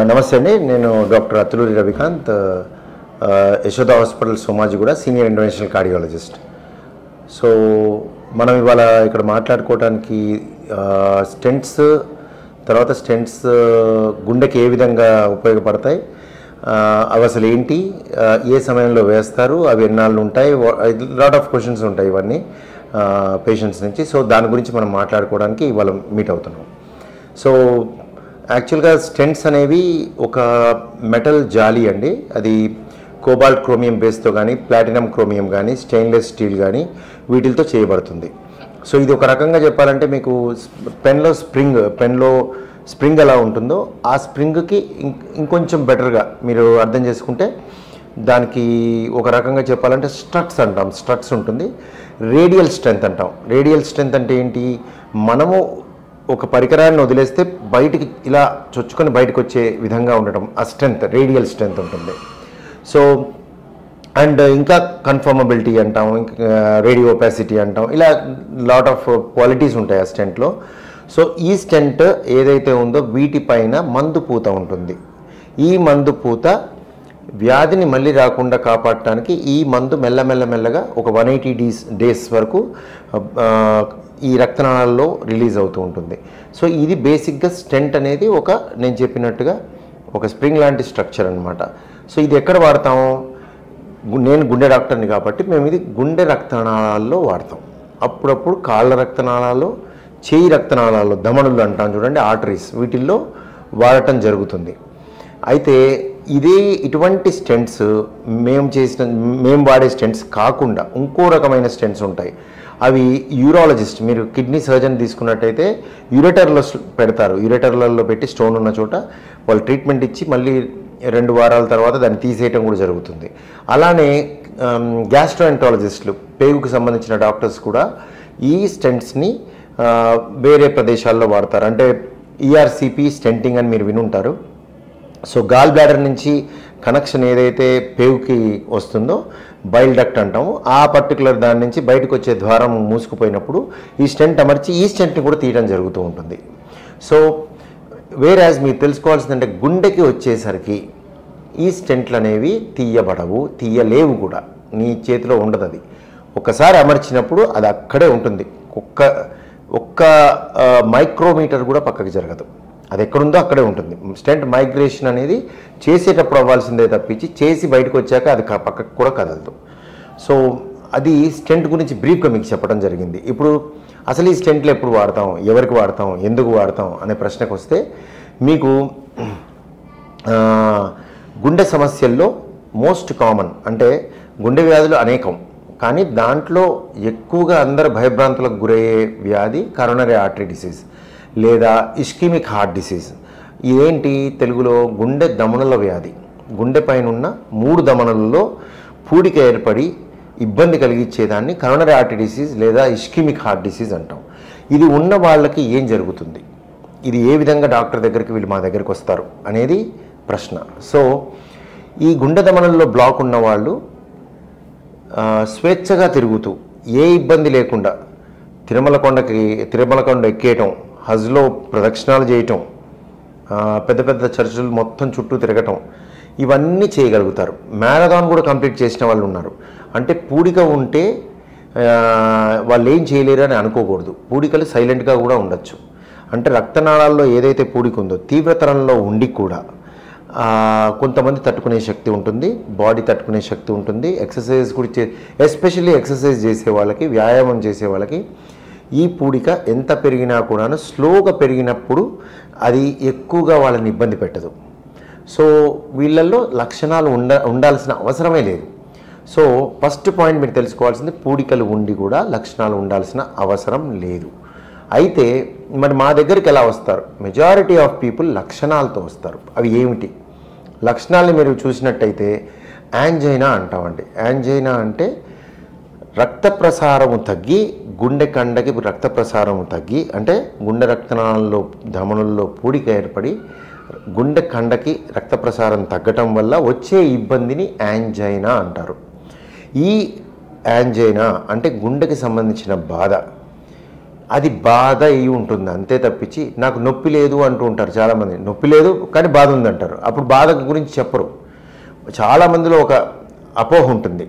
నమస్తే అండి నేను డాక్టర్ అతులూరి రవికాంత్ ఆ, Yashoda hospital Somajiguda senior international cardiologist so మనం ఇవాళ ఇక్కడ మాట్లాడుకోవడానికి స్టెంట్స్ తర్వాత స్టెంట్స్ గుండెకి ఏ విధంగా ఉపయోగపడతాయి ఆ, అవి అసలు ఏంటి ఆ, ఏ సమయంలో వేస్తారు అవి ఎన్నాళ్ళు ఉంటాయి లాట్ ఆఫ్ క్వశ్చన్స్ ఉంటాయి ఇవన్నీ పేషెంట్స్ నుంచి సో దాని గురించి మనం మాట్లాడుకోవడానికి ఇవాళ మీట్ అవుతున్నాం సో యాక్చువల్గా స్టెంట్స్ అనేవి ఒక మెటల్ జాలి అండి అది కోబాల్ట్ క్రోమియం బేస్తో కానీ ప్లాటినం క్రోమియం కానీ స్టెయిన్లెస్ స్టీల్ కానీ వీటితో చేయబడుతుంది సో ఇది ఒక రకంగా చెప్పాలంటే మీకు పెన్లో స్ప్రింగ్ పెన్లో స్ప్రింగ్ ఎలా ఉంటుందో ఆ స్ప్రింగ్కి ఇం- ఇంకొంచెం బెటర్గా మీరు అర్థం చేసుకుంటే దానికి ఒక రకంగా చెప్పాలంటే స్ట్రట్స్ అంటాం స్ట్రట్స్ ఉంటుంది రేడియల్ స్ట్రెంత్ అంటాం రేడియల్ స్ట్రెంత్ అంటే ఏంటి మనము ఒక పరికరాన్ని వదిలేస్తే బయటికి ఇలా చొచ్చుకొని బయటకు వచ్చే విధంగా ఉండటం ఆ స్ట్రెంత్ రేడియల్ స్ట్రెంత్ ఉంటుంది సో అండ్ ఇంకా కన్ఫర్మబిలిటీ అంటాం రేడియో ఒపాసిటీ అంటాం ఇలా లాట్ ఆఫ్ క్వాలిటీస్ ఉంటాయి ఆ స్టెంట్లో సో ఈ స్టెంట్ ఏదైతే ఉందో వీటిపైన మందు పూత ఉంటుంది ఈ మందు పూత వ్యాధిని మళ్ళీ రాకుండా కాపాడటానికి ఈ మందు మెల్లమెల్ల మెల్లగా ఒక వన్ ఎయిటీ డీస్ డేస్ వరకు ఆ, ఈ రక్తనాళాల్లో రిలీజ్ అవుతూ ఉంటుంది సో ఇది బేసిక్గా స్టెంట్ అనేది ఒక నేను చెప్పినట్టుగా ఒక స్ప్రింగ్ లాంటి స్ట్రక్చర్ అనమాట సో ఇది ఎక్కడ వాడతాము గు- నేను గుండె డాక్టర్ని కాబట్టి మేము ఇది గుండె రక్తనాళాల్లో వాడతాం అప్పుడప్పుడు కాళ్ళ రక్తనాళాల్లో చేయి రక్తనాళాల్లో దమనులు అంటాం చూడండి ఆర్టరీస్ వీటిల్లో వాడటం జరుగుతుంది అయితే ఇదే ఇటువంటి స్టెంట్స్ మేము చేసిన మేము వాడే స్టెంట్స్ కాకుండా ఇంకో రకమైన స్టెంట్స్ ఉంటాయి అవి యూరాలజిస్ట్ మీరు కిడ్నీ సర్జన్ తీసుకున్నట్టయితే యూరేటర్లో పెడతారు యూరేటర్లలో పెట్టి స్టోన్ ఉన్న చోట వాళ్ళు ట్రీట్మెంట్ ఇచ్చి మళ్ళీ రెండు వారాల తర్వాత దాన్ని తీసేయటం కూడా జరుగుతుంది అలానే గ్యాస్ట్రోఎంటాలజిస్టులు పేగుకు సంబంధించిన డాక్టర్స్ కూడా ఈ స్టెంట్స్ని వేరే ప్రదేశాల్లో వాడతారు అంటే ఈఆర్సిపి స్టెంటింగ్ అని మీరు వినుంటారు సో గాల్ బ్లాడర్ నుంచి కనెక్షన్ ఏదైతే పేవుకి వస్తుందో బైల్ డక్ట్ అంటాము ఆ పర్టికులర్ దాని నుంచి బయటకు వచ్చే ద్వారం మూసుకుపోయినప్పుడు ఈ స్టెంట్ అమర్చి ఈ స్టెంట్ని కూడా తీయడం జరుగుతూ ఉంటుంది సో వేరే యాజ్ మీరు తెలుసుకోవాల్సిందంటే గుండెకి వచ్చేసరికి ఈ స్టెంట్లు అనేవి తీయబడవు తీయలేవు కూడా నీ చేతిలో ఉండదు అది ఒకసారి అమర్చినప్పుడు అది అక్కడే ఉంటుంది ఒక్క ఒక్క ఆ, మైక్రోమీటర్ కూడా పక్కకి జరగదు అది ఎక్కడుందో అక్కడే ఉంటుంది స్టెంట్ మైగ్రేషన్ అనేది చేసేటప్పుడు అవ్వాల్సిందే తప్పించి చేసి బయటకు వచ్చాక అది క- పక్కకు కూడా కదలదు సో అది స్టెంట్ గురించి బ్రీఫ్గా మీకు చెప్పడం జరిగింది ఇప్పుడు అసలు ఈ స్టెంట్లు ఎప్పుడు వాడతాం ఎవరికి వాడతాం ఎందుకు వాడతాం అనే ప్రశ్నకు వస్తే మీకు ఆ, గుండె సమస్యల్లో మోస్ట్ కామన్ అంటే గుండె వ్యాధులు అనేకం కానీ దాంట్లో ఎక్కువగా అందరు భయభ్రాంతులకు గురయ్యే వ్యాధి కరోనరీ ఆర్టరీ డిసీజ్ లేదా ఇస్కిమిక్ హార్ట్ డిసీజ్ ఇదేంటి తెలుగులో గుండె దమనుల వ్యాధి గుండె పైన ఉన్న మూడు దమనులలో పూడిక ఏర్పడి ఇబ్బంది కలిగించేదాన్ని కరోనరీ ఆర్టరీ డిసీజ్ లేదా ఇస్కిమిక్ హార్ట్ డిసీజ్ అంటాం ఇది ఉన్న వాళ్ళకి ఏం జరుగుతుంది ఇది ఏ విధంగా డాక్టర్ దగ్గరికి వీళ్ళు మా దగ్గరికి వస్తారు అనేది ప్రశ్న సో ఈ గుండె దమనంలో బ్లాక్ ఉన్న వాళ్ళు ఆ, స్వేచ్ఛగా తిరుగుతూ ఏ ఇబ్బంది లేకుండా తిరుమల కొండకి తిరుమల కొండ ఎక్కేయటం హజ్లో ప్రదక్షిణాలు చేయటం ఆ, పెద్ద పెద్ద చర్చిలు మొత్తం చుట్టూ తిరగటం ఇవన్నీ చేయగలుగుతారు మ్యారథాన్ కూడా కంప్లీట్ చేసిన వాళ్ళు ఉన్నారు అంటే పూడిక ఉంటే ఆ, వాళ్ళు ఏం చేయలేరు అని అనుకోకూడదు పూడికలు సైలెంట్గా కూడా ఉండొచ్చు అంటే రక్తనాళాల్లో ఏదైతే పూడిక ఉందో తీవ్రతరంలో ఉండి కూడా ఆ, కొంతమంది తట్టుకునే శక్తి ఉంటుంది బాడీ తట్టుకునే శక్తి ఉంటుంది ఎక్సర్సైజ్ కూడా చే ఎస్పెషల్లీ ఎక్సర్సైజ్ చేసే వాళ్ళకి వ్యాయామం చేసే వాళ్ళకి ఈ పూడిక ఎంత పెరిగినా కూడాను స్లోగా పెరిగినప్పుడు అది ఎక్కువగా వాళ్ళని ఇబ్బంది పెట్టదు సో వీళ్ళల్లో లక్షణాలు ఉండ ఉండాల్సిన అవసరమే లేదు సో ఫస్ట్ పాయింట్ మీరు తెలుసుకోవాల్సింది పూడికలు ఉండి కూడా లక్షణాలు ఉండాల్సిన అవసరం లేదు అయితే మరి మా దగ్గరికి ఎలా వస్తారు మెజారిటీ ఆఫ్ పీపుల్ లక్షణాలతో వస్తారు అవి ఏమిటి లక్షణాలను మీరు చూసినట్టయితే యాంజైనా అంటామండి యాంజైనా అంటే రక్త ప్రసారము తగ్గి గుండె కండకి రక్త ప్రసారము తగ్గి అంటే గుండె రక్తనాళాల్లో ధమనుల్లో పూడిక ఏర్పడి గుండె కండకి రక్త ప్రసారం తగ్గటం వల్ల వచ్చే ఇబ్బందిని యాంజైనా అంటారు ఈ యాంజైనా అంటే గుండెకి సంబంధించిన బాధ అది బాధ అయి ఉంటుంది అంతే తప్పించి నాకు నొప్పి లేదు అంటూ ఉంటారు చాలామంది నొప్పి లేదు కానీ బాధ ఉంది అంటారు అప్పుడు బాధ గురించి చెప్పరు చాలామందిలో ఒక అపోహ ఉంటుంది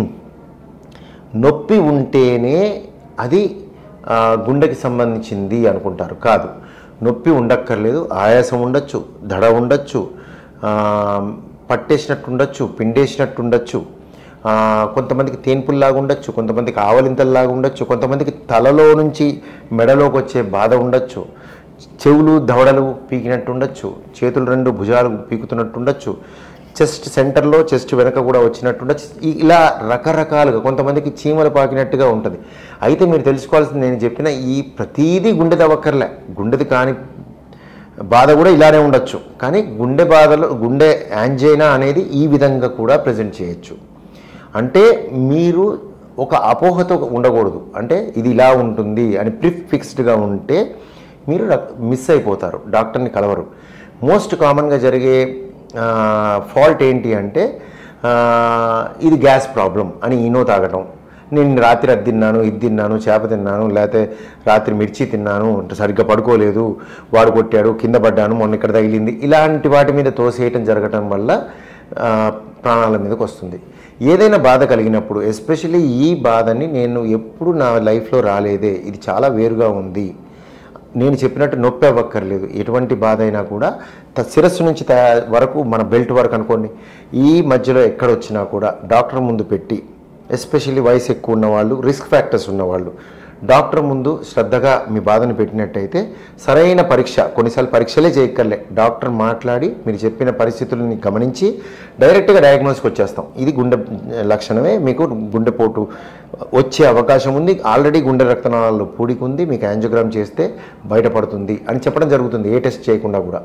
నొప్పి ఉంటేనే అది ఆ, గుండెకి సంబంధించింది అనుకుంటారు కాదు నొప్పి ఉండక్కర్లేదు ఆయాసం ఉండొచ్చు దడ ఉండొచ్చు ఆ, పట్టేసినట్టు ఉండొచ్చు పిండేసినట్టు ఉండొచ్చు ఆ, కొంతమందికి తేన్పుల్లాగా ఉండొచ్చు కొంతమందికి ఆవలింతల్లాగా ఉండొచ్చు కొంతమందికి తలలో నుంచి మెడలోకి వచ్చే బాధ ఉండొచ్చు చెవులు దవడలు పీకినట్టు ఉండొచ్చు చేతులు రెండు భుజాలు పీకుతున్నట్టు ఉండొచ్చు చెస్ట్ సెంటర్లో చెస్ట్ వెనక కూడా వచ్చినట్టు ఉండొచ్చు ఈ- ఇలా రకరకాలుగా కొంతమందికి చీమలు పాకినట్టుగా ఉంటుంది అయితే మీరు తెలుసుకోవాల్సింది నేను చెప్పిన ఈ ప్రతీదీ గుండె దవక్కర్లే గుండెది కాని బాధ కూడా ఇలానే ఉండొచ్చు కానీ గుండె బాధలో గుండె యాంజైనా అనేది ఈ విధంగా కూడా ప్రజెంట్ చేయొచ్చు అంటే మీరు ఒక అపోహతో ఉండకూడదు అంటే ఇది ఇలా ఉంటుంది అని ప్రిఫ్ ఫిక్స్డ్గా ఉంటే మీరు మిస్ అయిపోతారు డాక్టర్ని కలవరు మోస్ట్ కామన్గా జరిగే ఫాల్ట్ ఏంటి అంటే ఆ, ఇది గ్యాస్ ప్రాబ్లం అని ఈనో తాగటం నేను రాత్రి అది తిన్నాను ఇది తిన్నాను చేప తిన్నాను లేకపోతే రాత్రి మిర్చి తిన్నాను సరిగ్గా పడుకోలేదు వాడు కొట్టాడు కింద పడ్డాను మొన్న ఇక్కడ తగిలింది ఇలాంటి వాటి మీద తోసేయటం జరగటం వల్ల ఆ, ప్రాణాల మీదకి వస్తుంది ఏదైనా బాధ కలిగినప్పుడు ఎస్పెషల్లీ ఈ బాధని నేను ఎప్పుడు నా లైఫ్లో రాలేదే ఇది చాలా వేరుగా ఉంది నేను చెప్పినట్టు నొప్పి అవ్వక్కర్లేదు ఎటువంటి బాధ అయినా కూడా త- శిరస్సు నుంచి తయా- వరకు మన బెల్ట్ వరకు అనుకోండి ఈ మధ్యలో ఎక్కడ వచ్చినా కూడా డాక్టర్ ముందు పెట్టి ఎస్పెషల్లీ వయసు ఎక్కువ ఉన్నవాళ్ళు రిస్క్ ఫ్యాక్టర్స్ ఉన్నవాళ్ళు డాక్టర్ ముందు శ్రద్ధగా మీ బాధను పెట్టినట్టయితే సరైన పరీక్ష కొన్నిసార్లు పరీక్షలే చేయక్కర్లే డాక్టర్ మాట్లాడి మీరు చెప్పిన పరిస్థితులని గమనించి డైరెక్ట్గా డయాగ్నోస్కి వచ్చేస్తాం ఇది గుండె లక్షణమే మీకు గుండెపోటు వచ్చే అవకాశం ఉంది ఆల్రెడీ గుండె రక్తనాళాల్లో పూడికి ఉంది మీకు యాంజియోగ్రామ్ చేస్తే బయటపడుతుంది అని చెప్పడం జరుగుతుంది ఏ టెస్ట్ చేయకుండా కూడా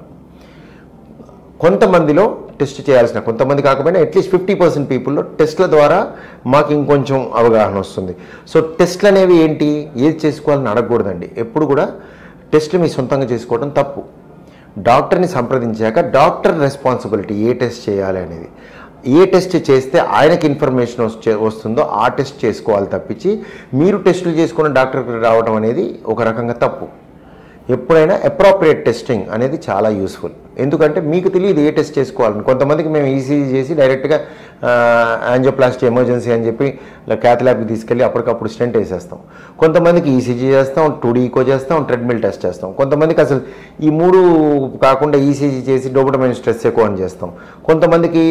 కొంతమందిలో టెస్ట్ చేయాల్సిన కొంతమంది కాకపోయినా అట్లీస్ట్ ఫిఫ్టీ పర్సెంట్ పీపుల్లో టెస్ట్ల ద్వారా మాకు ఇంకొంచెం అవగాహన వస్తుంది సో టెస్ట్లు అనేవి ఏంటి ఏది చేసుకోవాలని అడగకూడదండి ఎప్పుడు కూడా టెస్ట్లు మీ సొంతంగా చేసుకోవడం తప్పు డాక్టర్ని సంప్రదించాక డాక్టర్ రెస్పాన్సిబిలిటీ ఏ టెస్ట్ చేయాలి అనేది ఏ టెస్ట్ చేస్తే ఆయనకి ఇన్ఫర్మేషన్ వచ్చే వస్తుందో ఆ టెస్ట్ చేసుకోవాలి తప్పించి మీరు టెస్టులు చేసుకున్న డాక్టర్కి రావడం అనేది ఒక రకంగా తప్పు ఎప్పుడైనా అప్రోప్రియేట్ టెస్టింగ్ అనేది చాలా యూస్ఫుల్ ఎందుకంటే మీకు తెలియదు ఏ టెస్ట్ చేసుకోవాలని కొంతమందికి మేము ఈసీజీ చేసి డైరెక్ట్గా యాంజియోప్లాస్టీ ఎమర్జెన్సీ అని చెప్పి క్యాత్ ల్యాబ్కి తీసుకెళ్ళి అప్పటికప్పుడు స్టెంట్ వేసేస్తాం కొంతమందికి ఈసీజీ చేస్తాం టూ డీ ఈకో చేస్తాం ట్రెడ్మిల్ టెస్ట్ చేస్తాం కొంతమందికి అసలు ఈ మూడు కాకుండా ఈసీజీ చేసి డోపటమైన స్ట్రెస్ ఎక్కువ అని చేస్తాం కొంతమందికి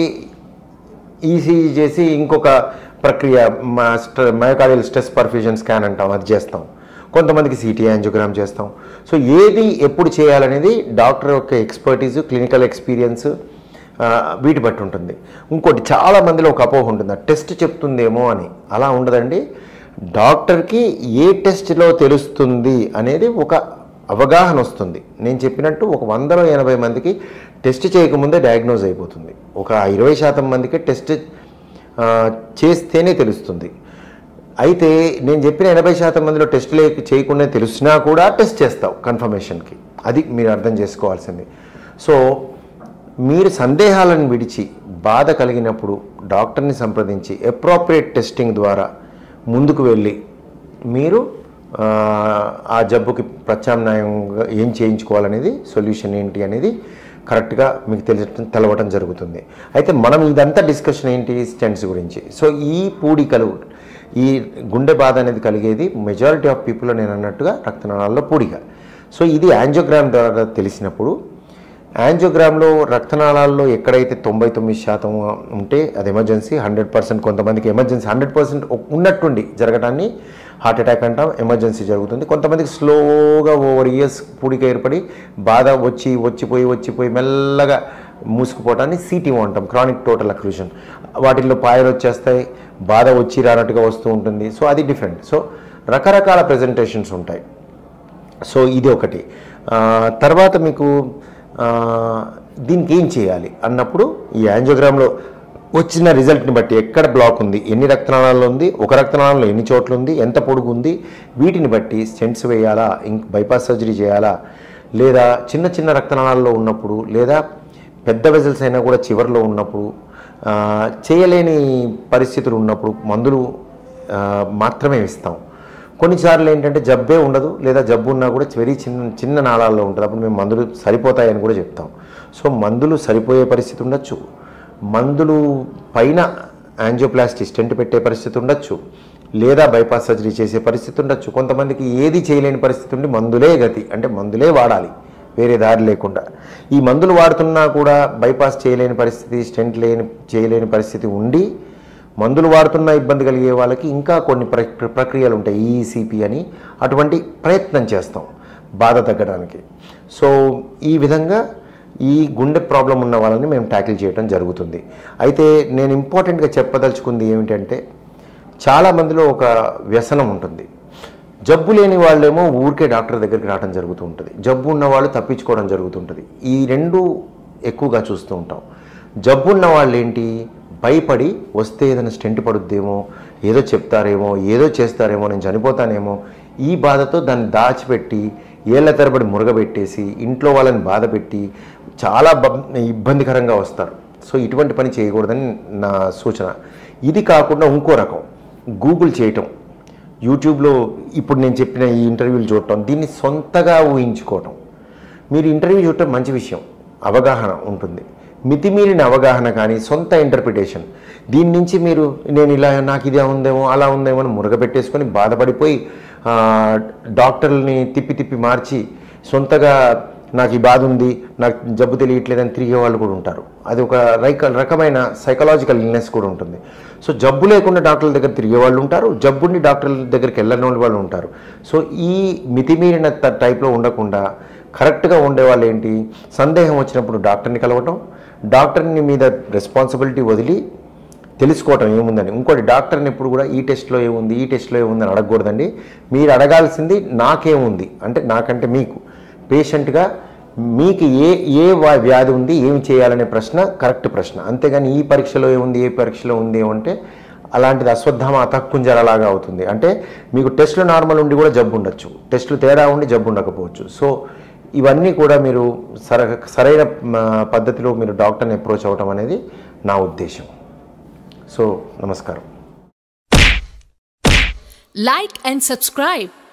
ఈసీజీ చేసి ఇంకొక ప్రక్రియ మయోకార్డియల్ స్ట్రెస్ పర్ఫ్యూజన్ స్కాన్ అంటాం అది చేస్తాం కొంతమందికి సిటీ యాంజియోగ్రామ్ చేస్తాం సో ఏది ఎప్పుడు చేయాలనేది డాక్టర్ యొక్క ఎక్స్పర్టీస్ క్లినికల్ ఎక్స్పీరియన్స్ వీటి బట్టి ఉంటుంది ఇంకోటి చాలా మందిలో ఒక అపోహ ఉంటుంది ఆ టెస్ట్ చెప్తుందేమో అని అలా ఉండదండి డాక్టర్కి ఏ టెస్ట్లో తెలుస్తుంది అనేది ఒక అవగాహన వస్తుంది నేను చెప్పినట్టు ఒక వందలో ఎనభై మందికి టెస్ట్ చేయకముందే డయాగ్నోజ్ అయిపోతుంది ఒక ఇరవై శాతం మందికి టెస్ట్ ఆ, చేస్తేనే తెలుస్తుంది అయితే నేను చెప్పిన ఎనభై శాతం మందిలో టెస్ట్ లే చేయకుండా తెలిసినా కూడా టెస్ట్ చేస్తావు కన్ఫర్మేషన్కి అది మీరు అర్థం చేసుకోవాల్సింది సో మీరు సందేహాలను విడిచి బాధ కలిగినప్పుడు డాక్టర్ని సంప్రదించి అప్రోప్రియేట్ టెస్టింగ్ ద్వారా ముందుకు వెళ్ళి మీరు ఆ, ఆ జబ్బుకి ప్రత్యామ్నాయంగా ఏం చేయించుకోవాలనేది సొల్యూషన్ ఏంటి అనేది కరెక్ట్గా మీకు తెలియటం తెలవటం జరుగుతుంది అయితే మనం ఇదంతా డిస్కషన్ ఏంటి స్టెంట్స్ గురించి సో ఈ పూడికలు ఈ గుండె బాధ అనేది కలిగేది మెజారిటీ ఆఫ్ పీపుల్ నేను అన్నట్టుగా రక్తనాళాల్లో పూడిక సో ఇది యాంజియోగ్రామ్ ద్వారా తెలిసినప్పుడు యాంజియోగ్రామ్లో రక్తనాళాల్లో ఎక్కడైతే తొంభై తొమ్మిది శాతం ఉంటే అది ఎమర్జెన్సీ హండ్రెడ్ పర్సెంట్ కొంతమందికి ఎమర్జెన్సీ హండ్రెడ్ పర్సెంట్ ఉన్నట్టుండి జరగడాన్ని హార్ట్ అటాక్ అంటాం ఎమర్జెన్సీ జరుగుతుంది కొంతమందికి స్లోగా ఓవర్ ఇయర్స్ పూడిక ఏర్పడి బాధ వచ్చి వచ్చిపోయి వచ్చిపోయి మెల్లగా మూసుకుపోవటాన్ని సిటీఓ అంటాం క్రానిక్ టోటల్ అక్లూషన్ వాటిల్లో పాయలు వచ్చేస్తాయి బాధ వచ్చి రానట్టుగా వస్తూ ఉంటుంది సో అది డిఫరెంట్ సో రకరకాల ప్రజెంటేషన్స్ ఉంటాయి సో ఇది ఒకటి ఆ, తర్వాత మీకు ఆ, దీనికి ఏం చేయాలి అన్నప్పుడు ఈ యాంజియోగ్రామ్లో వచ్చిన రిజల్ట్ని బట్టి ఎక్కడ బ్లాక్ ఉంది ఎన్ని రక్తనాళాల్లో ఉంది ఒక రక్తనాళంలో ఎన్ని చోట్ల ఉంది ఎంత పొడుగు ఉంది వీటిని బట్టి స్టెంట్స్ వేయాలా ఇంక బైపాస్ సర్జరీ చేయాలా లేదా చిన్న చిన్న రక్తనాళాల్లో ఉన్నప్పుడు లేదా పెద్ద వెజల్స్ అయినా కూడా చివరిలో ఉన్నప్పుడు ఆ, చేయలేని పరిస్థితులు ఉన్నప్పుడు మందులు ఆ, మాత్రమే ఇస్తాం కొన్నిసార్లు ఏంటంటే జబ్బే ఉండదు లేదా జబ్బు ఉన్నా కూడా వెరీ చిన్న చిన్న నాళాల్లో ఉంటుంది అప్పుడు మేము మందులు సరిపోతాయని కూడా చెప్తాం సో మందులు సరిపోయే పరిస్థితి ఉండొచ్చు మందులు పైన యాంజియోప్లాస్టీ స్టెంట్ పెట్టే పరిస్థితి ఉండొచ్చు లేదా బైపాస్ సర్జరీ చేసే పరిస్థితి ఉండొచ్చు కొంతమందికి ఏది చేయలేని పరిస్థితి ఉండి మందులే గతి అంటే మందులే వాడాలి వేరే దారి లేకుండా ఈ మందులు వాడుతున్నా కూడా బైపాస్ చేయలేని పరిస్థితి స్టెంట్ లేని చేయలేని పరిస్థితి ఉండి మందులు వాడుతున్న ఇబ్బంది కలిగే వాళ్ళకి ఇంకా కొన్ని ప్ర- ప్రక్రియలు ఉంటాయి ఈఈసిపి అని అటువంటి ప్రయత్నం చేస్తాం బాధ తగ్గడానికి సో ఈ విధంగా ఈ గుండె ప్రాబ్లం ఉన్న వాళ్ళని మేము ట్యాకిల్ చేయడం జరుగుతుంది అయితే నేను ఇంపార్టెంట్గా చెప్పదలుచుకుంది ఏమిటంటే చాలా మందిలో ఒక వ్యసనం ఉంటుంది జబ్బు లేని వాళ్ళేమో ఊరికే డాక్టర్ దగ్గరికి రావడం జరుగుతూ ఉంటుంది జబ్బు ఉన్న వాళ్ళు తప్పించుకోవడం జరుగుతుంటుంది ఈ రెండు ఎక్కువగా చూస్తూ ఉంటాం జబ్బు ఉన్న వాళ్ళు ఏంటి భయపడి వస్తే ఏదైనా స్టెంట్ పడుద్దేమో ఏదో చెప్తారేమో ఏదో చేస్తారేమో నేను చనిపోతానేమో ఈ బాధతో దాన్ని దాచిపెట్టి ఏళ్ల తరబడి మురగబెట్టేసి ఇంట్లో వాళ్ళని బాధ పెట్టి చాలా బ- ఇబ్బందికరంగా వస్తారు సో ఇటువంటి పని చేయకూడదని నా సూచన ఇది కాకుండా ఇంకో రకం గూగుల్ చేయటం యూట్యూబ్లో ఇప్పుడు నేను చెప్పిన ఈ ఇంటర్వ్యూలు చూడటం దీన్ని సొంతగా ఊహించుకోవటం మీరు ఇంటర్వ్యూ చూడటం మంచి విషయం అవగాహన ఉంటుంది మితిమీరిన అవగాహన కానీ సొంత ఇంటర్ప్రిటేషన్ దీని నుంచి మీరు నేను ఇలా నాకు ఇది ఉందేమో అలా ఉందేమో అని మురగబెట్టేసుకొని బాధపడిపోయి ఆ, డాక్టర్లని తిప్పి తిప్పి మార్చి సొంతగా నాకు ఈ బాధ ఉంది నాకు జబ్బు తెలియట్లేదని తిరిగే వాళ్ళు కూడా ఉంటారు అది ఒక రైక రకమైన సైకలాజికల్ ఇల్నెస్ కూడా ఉంటుంది సో జబ్బు లేకుండా డాక్టర్ల దగ్గర తిరిగే వాళ్ళు ఉంటారు జబ్బుని డాక్టర్ల దగ్గరికి వెళ్ళని వాళ్ళు ఉంటారు సో ఈ మితిమీరిన త- టైప్లో ఉండకుండా కరెక్ట్గా ఉండేవాళ్ళు ఏంటి సందేహం వచ్చినప్పుడు డాక్టర్ని కలవటం డాక్టర్ని మీద రెస్పాన్సిబిలిటీ వదిలి తెలుసుకోవటం ఏముందని ఇంకోటి డాక్టర్ని ఎప్పుడు కూడా ఈ టెస్ట్లో ఏముంది ఈ టెస్ట్లో ఏముంది అని అడగకూడదండి మీరు అడగాల్సింది నాకేముంది అంటే నాకంటే మీకు పేషెంట్గా మీకు ఏ ఏ వా- వ్యాధి ఉంది ఏమి చేయాలనే ప్రశ్న కరెక్ట్ ప్రశ్న అంతేగాని ఈ పరీక్షలో ఏముంది ఏ పరీక్షలో ఉంది అంటే అలాంటిది అశ్వత్థామ అతక్కుంజరలాగా అవుతుంది అంటే మీకు టెస్టులు నార్మల్ ఉండి కూడా జబ్బు ఉండొచ్చు టెస్టులు తేడా ఉండి జబ్బు ఉండకపోవచ్చు సో ఇవన్నీ కూడా మీరు సర సరైన మ, పద్ధతిలో మీరు డాక్టర్ని అప్రోచ్ అవ్వటం అనేది నా ఉద్దేశం సో నమస్కారం Like and subscribe